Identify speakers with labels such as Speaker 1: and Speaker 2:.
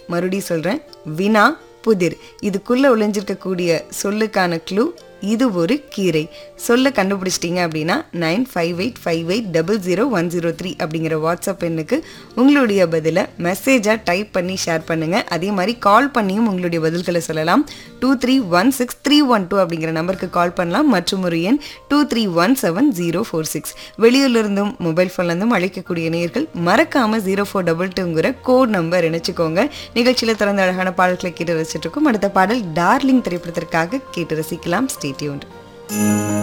Speaker 1: மறுபடியும் சொல்றேன் வினா புதிர் இதுக்குள்ள ஒளிஞ்சிருக்கக்கூடிய சொல்லுக்கான க்ளூ இது ஒரு கீரை சொல்ல கண்டுபிடிச்சிட்டீங்க அப்படின்னா nine five eight five eight double zero one zero three அப்படிங்கிற வாட்ஸ்அப் எண்ணுக்கு உங்களுடைய பதிலை மெசேஜாக டைப் பண்ணி ஷேர் பண்ணுங்க அதே மாதிரி கால் பண்ணியும் உங்களுடைய பதில்களை சொல்லலாம் two three one six three one two அப்படிங்கிற நம்பருக்கு கால் பண்ணலாம் மற்றும் ஒரு எண் two three one seven zero four six வெளியூர்லேருந்தும் மொபைல் ஃபோன்லேருந்தும் அழைக்கக்கூடிய நேயர்கள் மறக்காம ஜீரோ ஃபோர் டபுள் டூங்கிற கோட் நம்பர் இணைச்சிக்கோங்க நிகழ்ச்சியில் திறந்த அழகான பாடல்களை கேட்டு ரசிச்சிட்டு இருக்கோம் அடுத்த பாடல் டார்லிங் திரைப்படத்திற்காக கேட்டு ரசிக்கலாம் ஸ்டேட்யூன்